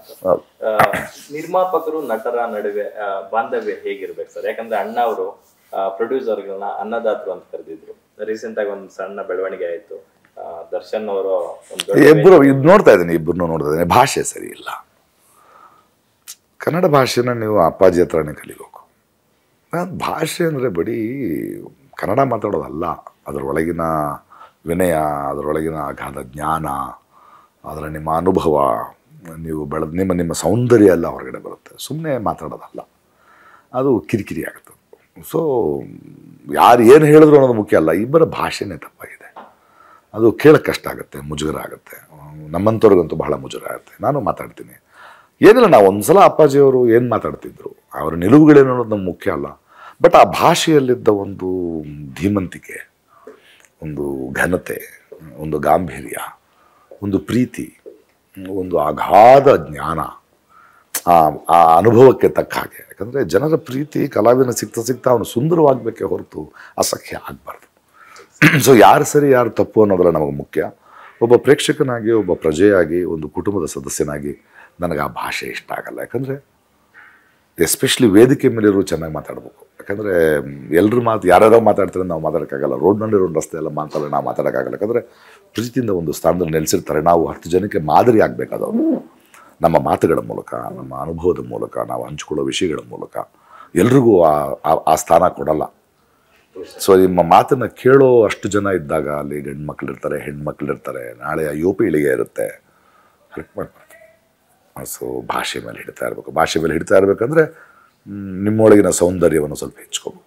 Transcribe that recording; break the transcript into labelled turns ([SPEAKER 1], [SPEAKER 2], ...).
[SPEAKER 1] ಅಂತ
[SPEAKER 2] ಹೌದು.
[SPEAKER 1] ಆ, ನಿರ್ಮಾಪಕರು ನಟರ ನಡುವೆ ಆ, ಬಾಂಧವ್ಯ ಹೇಗಿರ್ಬೇಕು ಸರ್ ಯಾಕಂದ್ರೆ ಅಣ್ಣ ಅವರು ಪ್ರೊಡ್ಯೂಸರ್ಗಳನ್ನ ಅನ್ನದಾತರು ಅಂತ ಕರೆದಿದ್ರು ರೀಸೆಂಟ್ ಆಗಿ ಒಂದು ಸಣ್ಣ ಬೆಳವಣಿಗೆ ಆಯ್ತು ಆ, ದರ್ಶನ್ ಅವರು ಒಂದು ದೊಡ್ಡ
[SPEAKER 2] ಇಬ್ಬರು ಇದು ನೋಡ್ತಾ ಇದ್ದೀನಿ ಇಬ್ಬರನ್ನು ನೋಡ್ತಾ ಇದ್ದೀನಿ ಭಾಷೆ ಸರಿ ಇಲ್ಲ ಕನ್ನಡ ಭಾಷೆನ ನೀವು ಅಪ್ಪಾಜಿ ಹತ್ರನೇ ಕಲಿಬೇಕು ನಾನ್ ಭಾಷೆ ಅಂದರೆ ಬರೀ ಕನ್ನಡ ಮಾತಾಡೋದಲ್ಲ ಅದರೊಳಗಿನ ವಿನಯ ಅದರೊಳಗಿನ ಅಗಾಧ ಜ್ಞಾನ ಅದರ ನಿಮ್ಮ ಅನುಭವ ನೀವು ಬೆಳೆದ ನಿಮ್ಮ ನಿಮ್ಮ ಸೌಂದರ್ಯ ಎಲ್ಲ ಹೊರಗಡೆ ಬರುತ್ತೆ ಸುಮ್ಮನೆ ಮಾತಾಡೋದಲ್ಲ ಅದು ಕಿರಿಕಿರಿ ಆಗುತ್ತೆ ಸೊ ಯಾರು ಏನು ಹೇಳಿದ್ರು ಅನ್ನೋದು ಮುಖ್ಯ ಅಲ್ಲ ಇಬ್ಬರ ಭಾಷೆನೇ ತಪ್ಪಾಗಿದೆ ಅದು ಕೇಳಕ್ಕೆ ಕಷ್ಟ ಆಗುತ್ತೆ ಮುಜುಗರ ಆಗುತ್ತೆ ನಮ್ಮಂಥವ್ರಿಗಂತೂ ಬಹಳ ಮುಜುಗರ ಆಗುತ್ತೆ ನಾನು ಮಾತಾಡ್ತೀನಿ ಏನಿಲ್ಲ ನಾವು ಒಂದ್ಸಲ ಅಪ್ಪಾಜಿಯವರು ಏನು ಮಾತಾಡ್ತಿದ್ರು ಅವರ ನಿಲುವುಗಳೇನು ಅನ್ನೋದು ನಮ್ಗೆ ಮುಖ್ಯ ಅಲ್ಲ ಬಟ್ ಆ ಭಾಷೆಯಲ್ಲಿದ್ದ ಒಂದು ಧೀಮಂತಿಕೆ ಒಂದು ಘನತೆ ಒಂದು ಗಾಂಭೀರ್ಯ ಒಂದು ಪ್ರೀತಿ ಒಂದು ಅಗಾಧ ಜ್ಞಾನ ಆ ಆ ಅನುಭವಕ್ಕೆ ತಕ್ಕ ಹಾಗೆ ಯಾಕಂದರೆ ಜನರ ಪ್ರೀತಿ ಕಲಾವಿದನ ಸಿಗ್ತಾ ಸಿಗ್ತಾ ಅವನು ಸುಂದರವಾಗಬೇಕೇ ಹೊರತು ಅಸಖ್ಯ ಆಗಬಾರ್ದು ಸೊ ಯಾರು ಸರಿ ಯಾರು ತಪ್ಪು ಅನ್ನೋದಲ್ಲ ನಮಗೆ ಮುಖ್ಯ ಒಬ್ಬ ಪ್ರೇಕ್ಷಕನಾಗಿ ಒಬ್ಬ ಪ್ರಜೆಯಾಗಿ ಒಂದು ಕುಟುಂಬದ ಸದಸ್ಯನಾಗಿ ನನಗೆ ಆ ಭಾಷೆ ಇಷ್ಟ ಆಗಲ್ಲ ಯಾಕಂದರೆ ಎಸ್ಪೆಷಲಿ ವೇದಿಕೆ ಮೇಲಿರೋ ಚೆನ್ನಾಗಿ ಮಾತಾಡಬೇಕು ಯಾಕಂದರೆ ಎಲ್ಲರೂ ಮಾತು ಯಾರ್ಯಾರೋ ಮಾತಾಡ್ತಾರೆ ನಾವು ಮಾತಾಡೋಕ್ಕಾಗಲ್ಲ ರೋಡ್ನಲ್ಲಿರೋ ರಸ್ತೆ ಎಲ್ಲ ಮಾತಾಡೋ ನಾವು ಮಾತಾಡೋಕ್ಕಾಗಲ್ಲ ಯಾಕಂದರೆ ಪ್ರೀತಿಯಿಂದ ಒಂದು ಸ್ಥಾನದಲ್ಲಿ ನೆಲೆಸಿರ್ತಾರೆ ನಾವು ಹತ್ತು ಜನಕ್ಕೆ ಮಾದರಿ ಆಗಬೇಕಾದವರು ನಮ್ಮ ಮಾತುಗಳ ಮೂಲಕ ನಮ್ಮ ಅನುಭವದ ಮೂಲಕ ನಾವು ಹಂಚ್ಕೊಳ್ಳೋ ವಿಷಯಗಳ ಮೂಲಕ ಎಲ್ರಿಗೂ ಆ- ಆ- ಆ ಸ್ಥಾನ ಕೊಡಲ್ಲ ಸೊ ನಿಮ್ಮ ಮಾತನ್ನು ಕೇಳೋ ಅಷ್ಟು ಜನ ಇದ್ದಾಗ ಅಲ್ಲಿ ಗಂಡು ಮಕ್ಕಳಿರ್ತಾರೆ ಹೆಣ್ಮಕ್ಳಿರ್ತಾರೆ ನಾಳೆ ಅಯ್ಯೋ ಪೀಳಿಗೆ ಇರುತ್ತೆ ಹರ್ಟ್ ಮಾಡ್ಬಾರ್ದು ಸೊ ಭಾಷೆ ಮೇಲೆ ಹಿಡಿತಾ ಇರಬೇಕು ಭಾಷೆ ಮೇಲೆ ಹಿಡಿತಾ ಇರಬೇಕಂದ್ರೆ ನಿಮ್ಮೊಳಗಿನ ಸೌಂದರ್ಯವನ್ನು ಸ್ವಲ್ಪ ಹೆಚ್ಚಿಕೋಬೇಕು